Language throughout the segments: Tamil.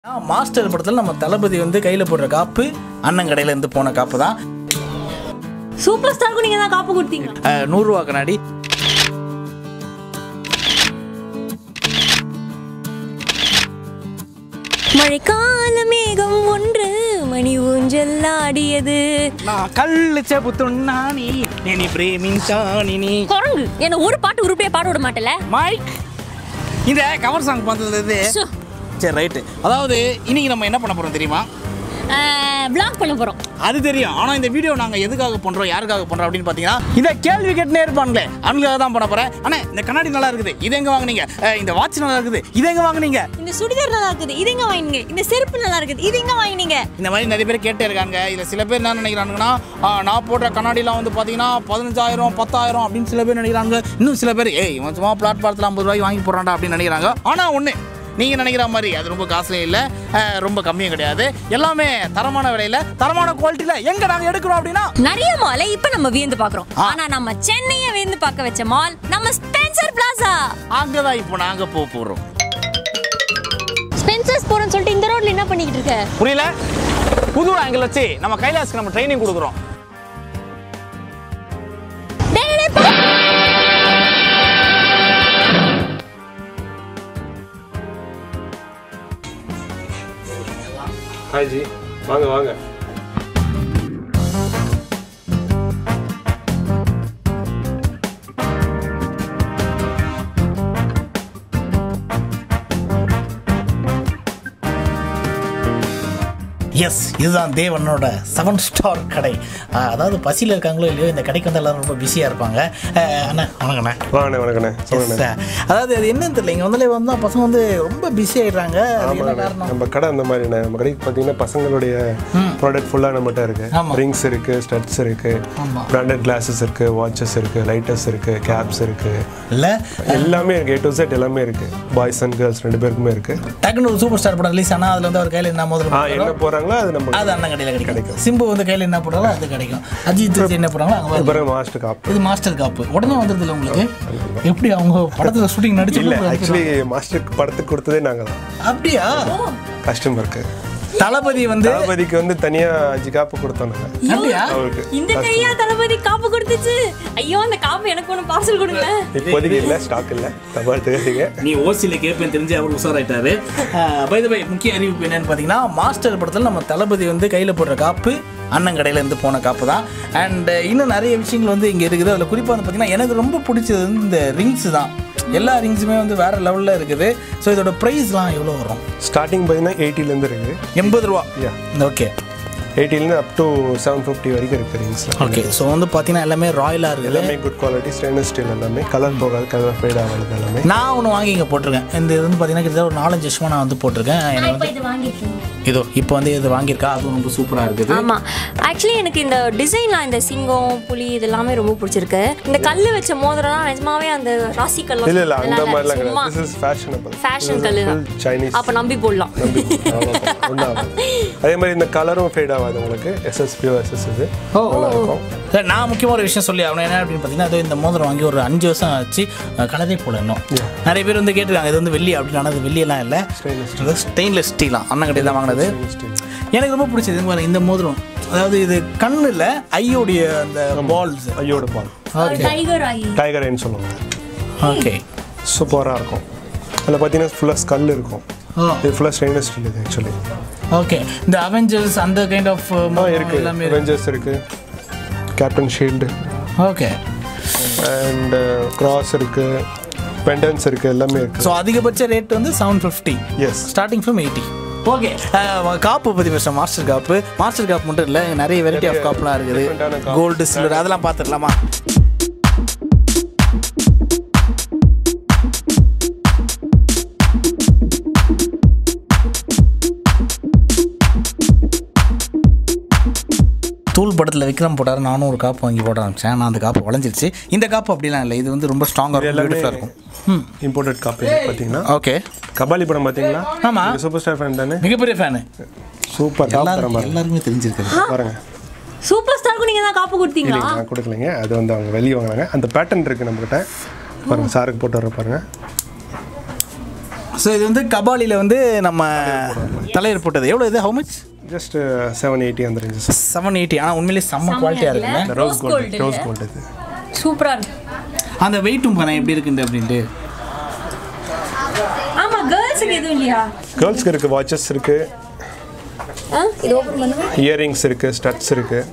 மாஸ்டர் படத்தில் நம்ம தளபதி வந்து கையில் போடுற காப்பு அண்ணன் கடையில இருந்து போன காப்பு தான் சூப்பர் ஸ்டாருக்கு நீங்க தான் காப்பு கொடுத்தீங்க அஹ், நூறுரூவா கண்ணாடி மழைக்கால மேகம் ஒன்று மணி ஊஞ்சல் ஆடியது நான் கல்லு செபுத்துண்ணானி நீ பிரேமிஞ்சானி நீ குரங்கு என்ன ஒரு பாட்டு உருப்படியா பாட விட மாட்டல மைக் இந்த கவர் சாங் பார்த்தது சோ. சரி ரைட்டு அதாவது இன்னைக்கு நம்ம என்ன பண்ண போறோம் தெரியுமா vlog பண்ண போறோம் அது தெரியும் ஆனால் இந்த வீடியோ நாங்கள் எதுக்காக பண்ணுறோம் யாருக்காக பண்ணுறோம் அப்படின்னு பார்த்தீங்கன்னா இதை கேள்வி கேட்டுனே இருப்பாங்களே அவங்களுக்காக தான் பண்ண போகிறேன் ஆனால் இந்த கண்ணாடி நல்லா இருக்குது இது எங்கே வாங்குனீங்க அஹ், இந்த வாட்ச் நல்லா இருக்குது இது எங்கே வாங்குனீங்க இந்த சுடிதார் நல்லா இருக்குது இது எங்க வாங்கினீங்க இந்த செருப்பு நல்லா இருக்குது இது எங்க வாங்கினீங்க இந்த மாதிரி நிறைய பேர் கேட்டே இருக்காங்க இதில் சில பேர் என்ன நினைக்கிறாங்கன்னா ஆ, நான் போடுற கண்ணாடிலாம் வந்து பார்த்தீங்கன்னா பதினஞ்சாயிரம் பத்தாயிரம் அப்படின்னு சில பேர் நினைக்கிறாங்க இன்னும் சில பேர் ஏய் இவன் சும்மா பிளாட்பாரத்தில் ஐம்பது ரூபாய்க்கு வாங்கி போடுறான்டா அப்படின்னு நினைக்கிறாங்க ஆனால் ஒன்று நீங்கள் நினைக்கிற மாதிரி அது ரொம்ப காஸ்ட்லியும் இல்லை அஹ், ரொம்ப கம்மியும் கிடையாது எல்லாமே தரமான விலையில் தரமான குவாலிட்டியில் எங்கே நாங்கள் எடுக்கிறோம் அப்படின்னா நிறைய மாலை இப்ப நம்ம வியந்து பாக்குறோம் ஆ. ஆனா நம்ம சென்னையை வியந்து பார்க்க வச்ச மால் நம்ம ஸ்பென்சர் பிளாசா அங்கே தான் இப்போ நாங்கள் போக போகிறோம் ஸ்பென்சர்ஸ் போறோம்னு சொல்லிட்டு இந்த ரோட்ல என்ன பண்ணிக்கிட்டு இருக்க புரியல புது ஆங்கிள் வச்சு நம்ம கைலாஸ்க்கு நம்ம ட்ரைனிங் கொடுக்குறோம் டேய், டேய், போ. ஹாய் ஜி வாங்க வாங்க எஸ் இதுதான் தேவனோட செவன் ஸ்டார் கடை அஹ், அதாவது பசியில் இருக்காங்களோ இல்லையோ இந்த கடைக்கு வந்து எல்லாரும் ரொம்ப பிஸியாக இருப்பாங்க அஹ், அண்ணா வணக்கண்ணே வாங்கண்ணே வணக்கண்ணே Yes, சொல்லுண்ணே sir. அதாவது அது என்னன்னு தெரியல இங்கே வந்தாலே வந்தா பசங்க வந்து ரொம்ப பிஸி ஆயிடுறாங்க அது என்ன ஆமாண்ணே காரணம் நம்ம கடை அந்த மாதிரிண்ணே நம்ம கடைக்கு பார்த்தீங்கன்னா பசங்களுடைய ப்ராடக்ட் ஃபுல்லாக நம்மகிட்ட இருக்கு ஆமா. ரிங்ஸ் இருக்கு ஸ்டட்ஸ் இருக்கு ஆமா. பிராண்டட் கிளாஸஸ் இருக்கு வாட்சஸ் இருக்கு லைட்டர்ஸ் இருக்கு கேப்ஸ் இருக்கு இல்லை எல்லாமே இருக்கு ஏ டு செட் எல்லாமே இருக்கு பாய்ஸ் அண்ட் கேர்ள்ஸ் ரெண்டு பேருக்குமே இருக்கு டக்குன்னு ஒரு சூப்பர் ஸ்டார் படம் ரிலீஸ் ஆனால் அதில் வந்து அவர் கையில் என்ன முதல்ல ஆ என்ன போறாங்களோ அது நம்ம அது அண்ணன் கடையில் கிடைக்கும் சிம்பு வந்து கையில் என்ன போடுறாங்களோ அது கிடைக்கும் அஜித் வச்சு என்ன போடுறாங்களோ அங்கே இது பிறகு மாஸ்டர் காப் இது மாஸ்டர் காப்பு உடனே வந்துருது இல்லை உங்களுக்கு எப்படி அவங்க படத்தில் ஷூட்டிங் நடிச்சு இல்ல ஆக்சுவலி மாஸ்டர் படத்துக்கு கொடுத்ததே நாங்க தான் அப்படியா கஸ்டமருக்கு தளபதி வந்து தளபதிக்கு வந்து தனியா அஞ்சு காப்பு கொடுத்தோம் நாங்க அப்படியா அவருக்கு இந்த கையா தளபதி காப்பு கொடுத்துச்சு ஐயோ அந்த காப்பு எனக்கு ஒன்று பார்சல் கொடுங்க இப்போதைக்கு இல்ல ஸ்டாக் இல்ல தபால் தெரியாதீங்க நீ ஓசியில் கேட்பேன் தெரிஞ்சு அவர் உஷாராயிட்டாரு பை பை முக்கிய அறிவிப்பு என்னன்னு பார்த்தீங்கன்னா மாஸ்டர் படத்தில் நம்ம தளபதி வந்து கையில் போடுற காப்பு அண்ணன் கடையில இருந்து போன காப்பு தான் அண்ட் இன்னும் நிறைய விஷயங்கள் வந்து இங்கே இருக்குது அதில் குறிப்பாக வந்து பார்த்தீங்கன்னா எனக்கு ரொம்ப பிடிச்சது வந்து இந்த ரிங்ஸ் தான் எல்லா ரிங்ஸுமே வந்து வேற லெவலில் இருக்குது ஸோ இதோட ப்ரைஸ்லாம் எவ்வளோ வரும் ஸ்டார்டிங் பார்த்தீங்கன்னா எயிட்டிலேருந்து இருக்கு எண்பது ரூபா Yeah. ஓகே எயிட்டிலேருந்து அப் டு செவன் ஃபிஃப்டி வரைக்கும் இருக்கு ரிங்ஸ் ஓகே ஸோ வந்து பார்த்தீங்கன்னா எல்லாமே ராயலாக இருக்குது எல்லாமே குட் குவாலிட்டி ஸ்டெயின்லெஸ் ஸ்டீல் எல்லாமே கலர் போகாது கலர் ஃபேட் ஆகாது எல்லாமே நான் ஒன்று வாங்கி இங்கே போட்டிருக்கேன் இந்த இது வந்து பார்த்தீங்கன்னா கிட்டத்தட்ட ஒரு நாலஞ்சு வருஷமாக நான் வந்து போட்டிருக்கேன் எனக்கு வந்து இது வாங்கிட்டு இதோ இப்போ வந்து இது வாங்கியிருக்கா அதுவும் ரொம்ப சூப்பராக இருக்குது ஆமா ஆக்சுவலி எனக்கு இந்த டிசைன்லாம் இந்த சிங்கம் புலி இது எல்லாமே ரொம்ப பிடிச்சிருக்கு இந்த கல்லு வச்ச மோதிரம்லாம் நிஜமாவே அந்த ராசி கல் இல்ல இல்ல அந்த மாதிரிலாம் சும்மா கிடையாது திஸ் இஸ் ஃபேஷனபிள் ஃபேஷன் கல்லு தான் சைனீஸ் அப்ப நம்பி போடலாம் அதே மாதிரி இந்த கலரும் ஃபேட் ஆகாது உங்களுக்கு எஸ்எஸ்பிஓ எஸ்எஸ் இது நல்லா இருக்கும் சார் நான் முக்கியமாக ஒரு விஷயம் சொல்லி அவனை என்ன அப்படின்னு பார்த்தீங்கன்னா அது இந்த மோதிரம் வாங்கி ஒரு அஞ்சு வருஷம் ஆச்சு அஹ், கலரே போல இன்னும் நிறைய பேர் வந்து கேட்டிருக்காங்க இது வந்து வெள்ளி அப்படின்னு ஆனால் அது வெள்ளியெல்லாம் இல்லை ஸ்டெயின்லெஸ் ஸ்டீலாம் அண்ணன் கடையில் தான் வாங்கினது எனக்கு ரொம்ப பிடிச்சது இது பாருங்க, இந்த மோதிரம் அதாவது இது கண்ணில் ஐயோடைய அந்த பால்ஸ் ஐயோட பால் ஓகே டைகர் ஆகி டைகர் ஐன்னு சொல்லுவாங்க ஓகே சூப்பராக இருக்கும் அதில் பார்த்தீங்கன்னா ஃபுல்லாக ஸ்கல் இருக்கும் ஓ இது ஃபுல்லாக ஸ்டெயின்லெஸ் ஸ்டீல் இது ஆக்சுவலி ஓகே இந்த அவெஞ்சர்ஸ் அந்த கைண்ட் ஆஃப் ஆ இருக்கு எல்லாமே இருக்கு அவெஞ்சர்ஸ் இருக்கு captain shield okay and cross இருக்கு பெண்டன்ஸ் இருக்கு எல்லாமே இருக்கு ஸோ அதிகபட்ச ரேட் வந்து seven fifty yes starting from eighty okay காப்பு பற்றி பேசுகிறோம் மாஸ்டர் காப்பு மாஸ்டர் காப்பு மட்டும் இல்லை நிறைய வெரைட்டி ஆஃப் காப்புலாம் இருக்குது different-ஆன காப்பு. கோல்டு சில்வர் அதெல்லாம் பார்த்துடலாமா தூள் படத்தில் விக்ரம் போட்டார் நானும் ஒரு காப்பு வாங்கி போட ஆரம்பிச்சேன் நான் அந்த காப்பு உடஞ்சிருச்சு இந்த காப்பு அப்படிலாம் இல்லை இது வந்து ரொம்ப ஸ்ட்ராங்காக இருக்கும் எல்லாமே பியூட்டிஃபுல்லாக இருக்கும் ம் இம்போர்ட்டட் காப்பி பார்த்தீங்கன்னா ஓகே கபாலி படம் பார்த்தீங்களா ஆமா. சூப்பர் ஸ்டார் ஃபேன் தானே மிகப்பெரிய ஃபேனு சூப்பர் டாப் தரம் எல்லாரும் பாருங்க எல்லாருமே தெரிஞ்சிருக்குது பாருங்க சூப்பர் ஸ்டாருக்கு நீங்க தான் காப்பு கொடுத்தீங்களா இல்லைங்க நான் கொடுக்கலைங்க அது வந்து அவங்க வெளியே வாங்குறாங்க அந்த பேட்டர்ன் இருக்குது நம்மக்கிட்ட பாருங்க சாருக்கு போட்டு வர பாருங்க ஸோ இது வந்து கபாலியில் வந்து நம்ம தலையர் போட்டது எவ்வளோ இது how much just seven eighty அந்த ரேஞ்சஸ் செவன் எயிட்டி ஆனால் உண்மையிலேயே செம்ம குவாலிட்டியாக இருக்குல்ல இந்த ரோஸ் கோல்டு ரோஸ் கோல்டு இது சூப்பரா இருக்கு அந்த வெயிட்டும் பண்ண எப்படி இருக்குண்டு அப்படின்ட்டு ஆமா கேர்ள்ஸுக்கு எதுவும் இல்லையா கேர்ள்ஸ்க்கு இருக்குது வாட்சஸ் இருக்குது ஆ இது ஓபன் பண்ணுங்க இயரிங்ஸ் இருக்குது ஸ்டட்ஸ் இருக்குது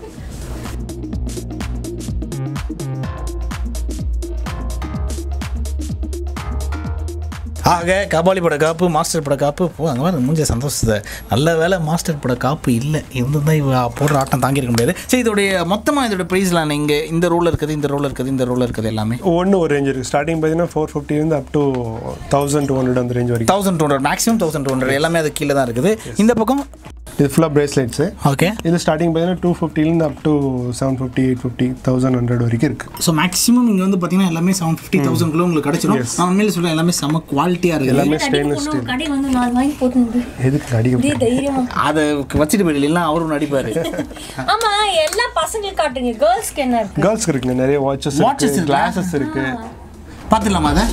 ஆக கபாலி பட காப்பு மாஸ்டர் பட காப்பு போ அங்கே வர மூஞ்ச சந்தோஷத்தை நல்ல வேலை மாஸ்டர் பட காப்பு இல்லை இருந்திருந்தால் இவ போடுற ஆட்டம் தாங்கியிருக்க முடியாது சரி இதோடைய மொத்தமாக இதோட ப்ரைஸ்லாம் இங்கே இந்த ரோல் இருக்குது இந்த ரோல் இருக்குது இந்த ரோல் இருக்குது எல்லாமே ஒன்று ஒரு ரேஞ்ச் இருக்குது ஸ்டார்டிங் பார்த்தீங்கன்னா ஃபோர் ஃபிஃப்டிலேருந்து up to thousand two hundred அந்த ரேஞ்ச் வரைக்கும் thousand two hundred maximum thousand two hundred எல்லாமே அது கீழே தான் இருக்குது இந்த பக்கம் இது ஃபுல்லாக பிரேஸ்லெட்ஸு ஓகே இது ஸ்டார்டிங் பார்த்தீங்கன்னா டூ ஃபிஃப்டிலேருந்து up to seven fifty eight fifty thousand hundred வரைக்கும் இருக்குது ஸோ மேக்ஸிமம் இங்கே வந்து பார்த்தீங்கன்னா எல்லாமே செவன் ஃபிஃப்டி தௌசண்ட் கிலோ உங்களுக்கு கிடைச்சிடும் நான் உண்மையிலே சொல்கிறேன் எல்லாமே செம்ம குவாலிட்டியாக இருக்குது எல்லாமே ஸ்டெயின்லெஸ் ஸ்டீல் கடை வந்து நாலு வாங்கி போட்டு எதுக்கு அடிக்க இதே தைரியமா அதை வச்சுட்டு போயிடலாம் அவரும் நடிப்பார் ஆமா எல்லா பசங்களுக்கு காட்டுங்க கேர்ள்ஸ்க்கு என்ன இருக்கு கேர்ள்ஸ்க்கு இருக்குங்க நிறைய வாட்சஸ் Watches இருக்குது இருக்கா? கிளாஸஸ் இருக்குது பார்த்துடலாமா அதை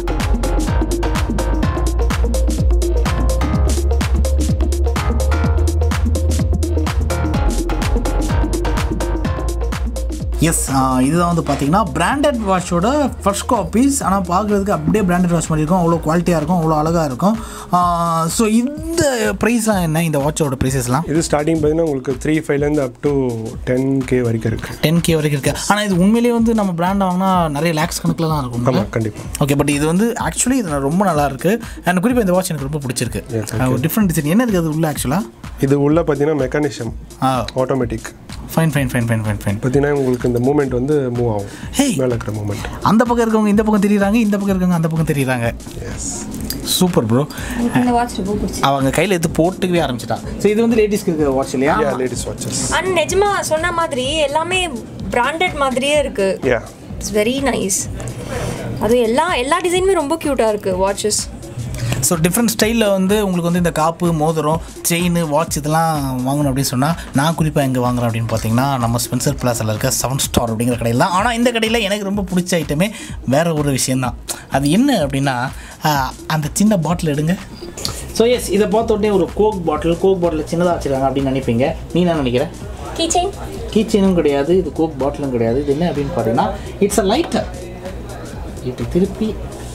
எஸ் இதுதான் வந்து பார்த்தீங்கன்னா பிராண்டட் வாட்சோட ஃபர்ஸ்ட் காப்பீஸ் ஆனால் பார்க்குறதுக்கு அப்படியே பிராண்டட் வாட்ச் மாதிரி இருக்கும் அவ்வளோ குவாலிட்டியாக இருக்கும் அவ்வளோ அழகாக இருக்கும் ஸோ இந்த ப்ரைஸ்லாம் என்ன இந்த வாட்சோட ப்ரைஸஸ்லாம் இது ஸ்டார்டிங் பார்த்தீங்கன்னா உங்களுக்கு த்ரீ ஃபைவ்லேருந்து அப் டு டென் கே வரைக்கும் இருக்குது டென் கே வரைக்கும் இருக்குது ஆனால் இது உண்மையிலேயே வந்து நம்ம பிராண்ட் வாங்கினா நிறைய லேக்ஸ் கணக்கில் தான் இருக்கும் ஆமாம் கண்டிப்பாக ஓகே பட் இது வந்து ஆக்சுவலி இது ரொம்ப நல்லா இருக்கு அண்ட் குறிப்பாக இந்த வாட்ச் எனக்கு ரொம்ப பிடிச்சிருக்கு ஒரு டிஃப்ரெண்ட் டிசைன் என்ன இருக்குது அது உள்ள ஆக்சுவலாக இது உள்ள பார்த்தீங்கன்னா மெக்கானிசம் ஆ automatic fine fine fine fine fine fine பார்த்தீங்கன்னா உங்களுக்கு இந்த மூமெண்ட் வந்து மூவ் ஆகும் Hey. மேலே இருக்கிற மூமெண்ட் அந்த பக்கம் இருக்கவங்க இந்த பக்கம் தெரியுறாங்க இந்த பக்கம் இருக்கவங்க அந்த பக்கம் தெரியுறாங்க எஸ் சூப்பர் ப்ரோ எனக்கு இந்த வாட்ச் ரொம்ப பிடிச்சி அவங்க கையில் எடுத்து போட்டுக்கவே ஆரம்பிச்சிட்டா ஸோ இது வந்து லேடிஸ்க்கு இருக்கிற வாட்ச் இல்லையா யா லேடிஸ் வாட்சஸ் அண்ட் நிஜமா சொன்ன மாதிரி எல்லாமே பிராண்டட் மாதிரியே இருக்கு யா இட்ஸ் வெரி நைஸ் அது எல்லா எல்லா டிசைனுமே ரொம்ப க்யூட்டாக இருக்கு வாட்சஸ் ஸோ டிஃப்ரெண்ட் ஸ்டைலில் வந்து உங்களுக்கு வந்து இந்த காப்பு மோதிரம் செயின் வாட்ச் இதெல்லாம் வாங்கணும் அப்படின்னு சொன்னால் நான் குறிப்பாக எங்கே வாங்குறேன் அப்படின்னு பார்த்தீங்கன்னா நம்ம ஸ்பென்சர் பிளாஸில் இருக்க செவன் ஸ்டார் அப்படிங்கிற கடையில் தான் ஆனால் இந்த கடையில் எனக்கு ரொம்ப பிடிச்ச ஐட்டமே வேற ஒரு விஷயந்தான் அது என்ன அப்படின்னா ஆஹ், அந்த சின்ன பாட்டில் எடுங்க ஸோ எஸ் இதை பார்த்த உடனே ஒரு கோக் பாட்டில் கோக் பாட்டில் சின்னதாக வச்சுருக்காங்க அப்படின்னு நினைப்பீங்க நீ என்ன நினைக்கிற கீ செயின் கீச்சனும் கிடையாது இது கோக் பாட்டிலும் கிடையாது இது என்ன அப்படின்னு பார்த்தீங்கன்னா இட்ஸ் அ லைட்டர் இப்படி திருப்பி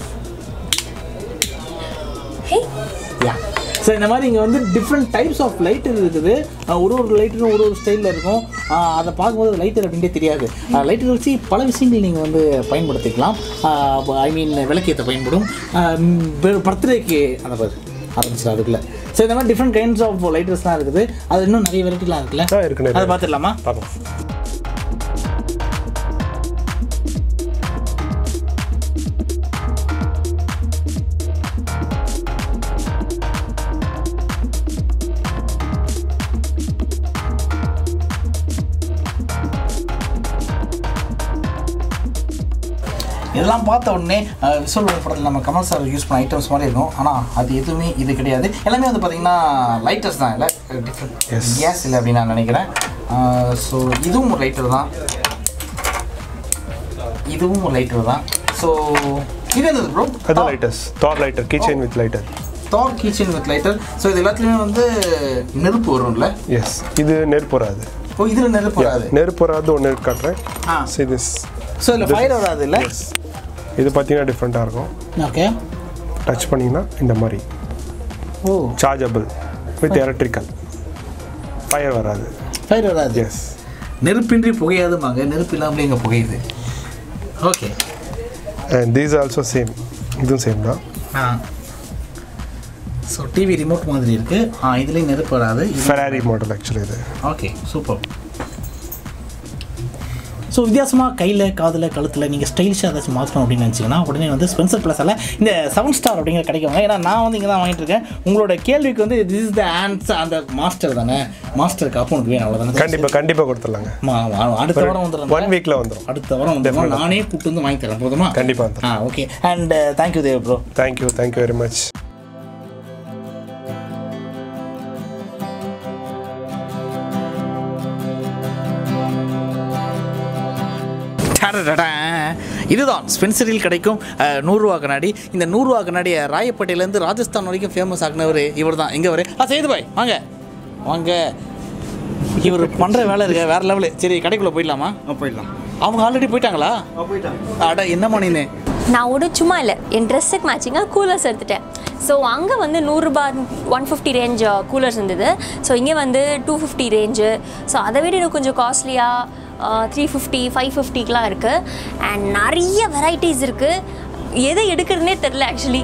ஹே யா ஸோ இந்த மாதிரி இங்கே வந்து டிஃப்ரெண்ட் டைப்ஸ் ஆஃப் லைட்டர் இருக்குது அஹ் ஒரு ஒரு லைட்டரும் ஒரு ஒரு ஸ்டைலில் இருக்கும் அஹ் அதை பார்க்கும்போது லைட்டர் அப்படின்ட்டே தெரியாது லைட்டர் வச்சு பல விஷயங்கள் நீங்கள் வந்து பயன்படுத்திக்கலாம் ஐ மீன் விளக்கேற்ற பயன்படும் பர்த்டேக்கு அந்த பாரு ஆரம்பிச்சு அதுக்குள்ள ஸோ இந்த மாதிரி டிஃப்ரெண்ட் கைண்ட்ஸ் ஆஃப் லைட்டர்ஸ்லாம் இருக்குது அது இன்னும் நிறைய வெரைட்டிலாம் இருக்குல்ல ஆ இருக்கு நிறைய. அதை பார்த்துடலாமா பார்க்கலாம் இதெல்லாம் பார்த்த உடனே விசுவல் படத்தில் நம்ம கமல் சார் யூஸ் பண்ண ஐட்டம்ஸ் மாதிரி இருக்கும் ஆனால் அது எதுவுமே இது கிடையாது எல்லாமே வந்து பார்த்தீங்கன்னா லைட்டர்ஸ் தான் இல்லை டிஃப்ரெண்ட் கேஸ் இல்லை அப்படின்னு நான் நினைக்கிறேன் ஸோ இதுவும் ஒரு லைட்டர் தான் இதுவும் ஒரு லைட்டர் தான் ஸோ இது என்னது ப்ரோ அது லைட்டர்ஸ் தார் லைட்டர் கிச்சன் வித் லைட்டர் தார் கிச்சன் வித் லைட்டர் ஸோ இது எல்லாத்துலேயுமே வந்து நெருப்பு வரும்ல எஸ் இது நெருப்பு வராது ஓ இதில் நெருப்பு வராது நெருப்பு வராது ஒன்று காட்டுறேன் ஆ See this ஸோ இதில் ஃபயர் வராது இல்லை எஸ் இது பார்த்தீங்கன்னா டிஃப்ரெண்ட்டாக இருக்கும் ஓகே டச் பண்ணிங்கன்னா இந்த மாதிரி ஓ சார்ஜபிள் வித் எலக்ட்ரிக்கல் ஃபயர் வராது ஃபயர் வராது எஸ் நெருப்பின்றி புகையாதுமாங்க நெருப்பு இல்லாமலே இங்கே புகையுது okay and these also same இதுவும் சேம் தான் ஆ ஸோ டிவி ரிமோட் மாதிரி இருக்குது ஆ இதுலேயும் நெருப்பு வராது ஃபெராரி மாடல் ஆக்சுவலி இது ஓகே சூப்பர் ஸோ வித்தியாசமாக கையில் காதில் கழுத்தில் நீங்கள் ஸ்டைலிஷாக ஏதாச்சும் மாற்றணும் அப்படின்னு நினச்சிங்கன்னா உடனே வந்து ஸ்பென்சர் ப்ளஸில் இந்த செவன் ஸ்டார் அப்படிங்கிற கிடைக்குவாங்க ஏன்னா நான் வந்து இங்கே தான் வாங்கிட்டு இருக்கேன் உங்களோட கேள்விக்கு வந்து திஸ் இஸ் த ஆன்சர் அந்த மாஸ்டர் தானே மாஸ்டர் காப்பு உனக்கு வேணும் அவ்வளோதானே கண்டிப்பாக கண்டிப்பாக கொடுத்துடலாங்க ஆமா, ஆ, அடுத்த வாரம் வந்துடுறேன் ஒன் வீக்கில் வந்துடும் அடுத்த வாரம் வந்துடும் நானே கூப்பிட்டு வந்து வாங்கி தரேன் போதுமா கண்டிப்பாக வந்துடும் ஆ okay and thank you Dev bro thank you thank you very much இதுதான் ஸ்பென்சரில் கிடைக்கும் அஹ், நூறுரூவா கண்ணாடி இந்த நூறுரூவா கண்ணாடியை ராயப்பேட்டையிலேருந்து ராஜஸ்தான் வரைக்கும் ஃபேமஸ் ஆகினவர் இவர் தான் எங்கே வரு ஆ செய்து பாய் வாங்க வாங்க இவர் பண்ணுற வேலை இருக்க வேற லெவலு சரி கடைக்குள்ளே போயிடலாமா போயிடலாம் அவங்க ஆல்ரெடி போயிட்டாங்களா அட என்னம்மா நீனு நான் ஒரு சும்மா இல்லை என் ட்ரெஸ்ஸுக்கு மேட்சிங்காக கூலர்ஸ் எடுத்துட்டேன் ஸோ அங்கே வந்து நூறுரூபா ஒன் ஃபிஃப்டி ரேஞ்ச் கூலர்ஸ் இருந்தது ஸோ இங்கே வந்து டூ ஃபிஃப்டி ரேஞ்சு ஸோ அதை விட இன்னும் கொஞ்சம் காஸ்ட்லியாக த்ரீ ஃபிஃப்டி ஃபைவ் ஃபிஃப்டிக்கெலாம் இருக்குது அண்ட் நிறைய வெரைட்டிஸ் இருக்குது எதை எடுக்கிறதுனே தெரில ஆக்சுவலி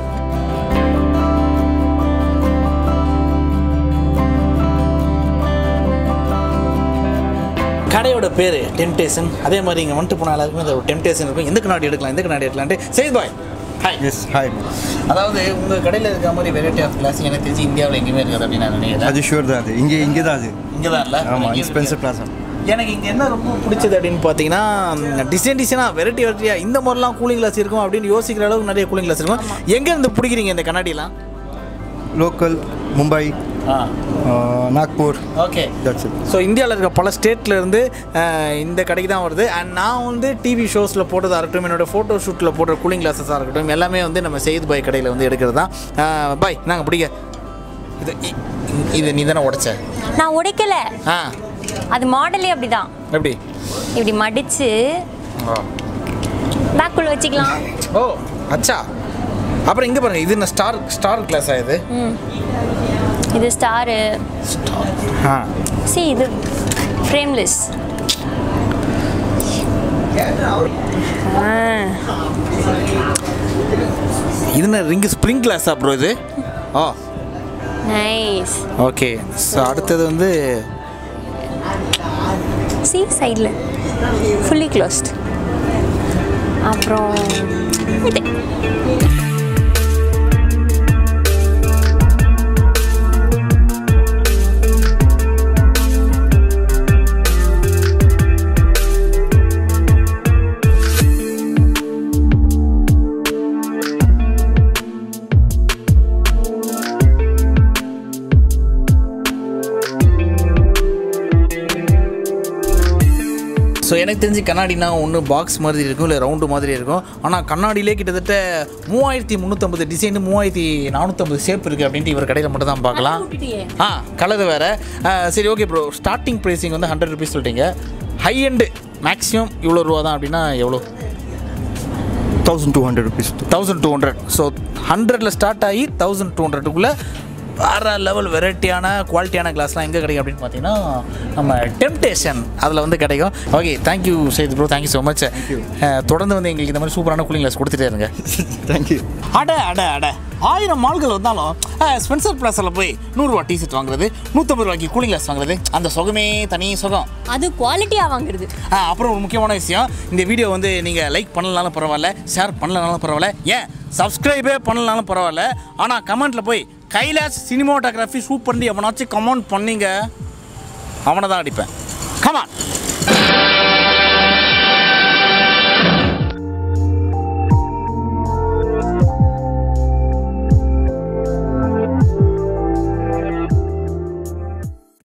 கடையோட பேர் டெம்டேஷன் அதே மாதிரி இங்கே வந்துட்டு போன எல்லாருக்குமே அந்த ஒரு டெம்டேஷன் இருக்கும் எந்த கண்ணாடி எடுக்கலாம் எந்த கண்ணாடி எடுக்கலான்ட்டு சரி பாய் ஹாய் எஸ் ஹாய் அதாவது உங்கள் கடையில் இருக்க மாதிரி வெரைட்டி ஆஃப் கிளாஸ் எனக்கு தெரிஞ்சு இந்தியாவில் எங்கேயுமே இருக்காது அப்படின்னு நான் நினைக்கிறேன் அது ஷூர் தான் அது இங்கே இங்கே தான் அது இங்கே தான் இல்லை ஆமாம் ஸ்பென்சர் பிளாசா எனக்கு இங்கே என்ன ரொம்ப பிடிச்சது அப்படின்னு பார்த்தீங்கன்னா டிசைன் டிசைனாக வெரைட்டி வெரைட்டியாக இந்த மாதிரிலாம் கூலிங் கிளாஸ் இருக்கும் அப்படின்னு யோசிக்கிற அளவுக்கு நிறைய கூலிங் கிளாஸ் இருக்கும் எங்கேருந்து பிடிக்கிறீங்க இந்த கண்ணாடிலாம் லோக்கல் மும்பை ஆ Nagpur okay that's it so இந்தியாவில் இருக்க பல ஸ்டேட்ல இருந்து அஹ், இந்த கடைக்கு தான் வருது அண்ட் நான் வந்து டிவி ஷோஸில் போட்டதாக இருக்கட்டும் என்னோட ஃபோட்டோ ஷூட்டில் போடுற கூலிங் கிளாஸஸாக இருக்கட்டும் எல்லாமே வந்து நம்ம செய்து பாய் கடையில் வந்து எடுக்கிறது தான் பாய் நாங்கள் பிடிக்க இது இ- இது நீ தானே உடைச்ச நான் உடைக்கல ஆ அது மாடலே அப்படிதான் எப்படி இப்படி மடித்து பேக்குள்ள வச்சுக்கலாம் ஓ அச்சா அப்புறம் இங்கே பாருங்க இது என்ன ஸ்டார் ஸ்டார் கிளாஸா இது இது ஸ்டாரு ஆ சி இது ஃப்ரேம்லெஸ் இது என்ன ரிங்கு ஸ்ப்ரிங் கிளாஸா ப்ரோ இது ஓ நைஸ் ஓகே ஸோ அடுத்தது வந்து சி சைடில் ஃபுல்லி க்ளோஸ்ட் அப்புறம் இது ஸோ எனக்கு தெரிஞ்சு கண்ணாடினா ஒன்று பாக்ஸ் மாதிரி இருக்கும் இல்லை ரவுண்டு மாதிரி இருக்கும் ஆனால் கண்ணாடியிலே கிட்டத்தட்ட மூவாயிரத்தி முந்நூற்றம்பது டிசைனு மூவாயிரத்தி நானூற்றம்பது ஷேப் இருக்குது அப்படின்ட்டு இவர் கடையில் மட்டும் தான் பார்க்கலாம் ஆ கலர் வேறு சரி ஓகே ப்ரோ ஸ்டார்டிங் ப்ரைஸிங் வந்து ஹண்ட்ரட் ருபீஸ் சொல்லிட்டீங்க ஹை எண்டு மேக்ஸிமம் இவ்வளோ ரூபா தான் அப்படின்னா எவ்வளோ thousand two hundred rupees thousand two hundred so ஹண்ட்ரட்ல ஸ்டார்ட் ஆகி தௌசண்ட் டூ ஹண்ட்ரடுக்குள்ளே வேறு லெவல் வெரைட்டியான குவாலிட்டியான கிளாஸ்லாம் எங்கே கிடைக்கும் அப்படின்னு பார்த்தீங்கன்னா நம்ம டெம்டேஷன் அதில் வந்து கிடைக்கும் okay thank you Sethu bro thank you so much தொடர்ந்து வந்து எங்களுக்கு இந்த மாதிரி சூப்பரான கூலிங் கிளாஸ் கொடுத்துட்டே இருங்க தேங்க்யூ அட அட அட ஆயிரம் மால்கள் வந்தாலும் அஹ், ஸ்பென்சர் பிளாஸில் போய் நூறுரூவா டிஷர்ட் வாங்குறது நூற்றம்பது ரூபாய்க்கு கூலிங் கிளாஸ் வாங்குறது அந்த சுகமே தனி சுகம் அது குவாலிட்டியாக வாங்குறது ஆ, அப்புறம் ஒரு முக்கியமான விஷயம் இந்த வீடியோ வந்து நீங்கள் லைக் பண்ணலனாலும் பரவாயில்ல ஷேர் பண்ணலனாலும் பரவாயில்ல ஏன் சப்ஸ்கிரைபே பண்ணலனாலும் பரவாயில்ல ஆனால் கமெண்ட்டில் போய் கைலாஷ் சினிமாட்டோகிராஃபி சூப்பர்னு எவனாச்சும் கமெண்ட் பண்ணீங்க அவனை தான் அடிப்பேன் கமான்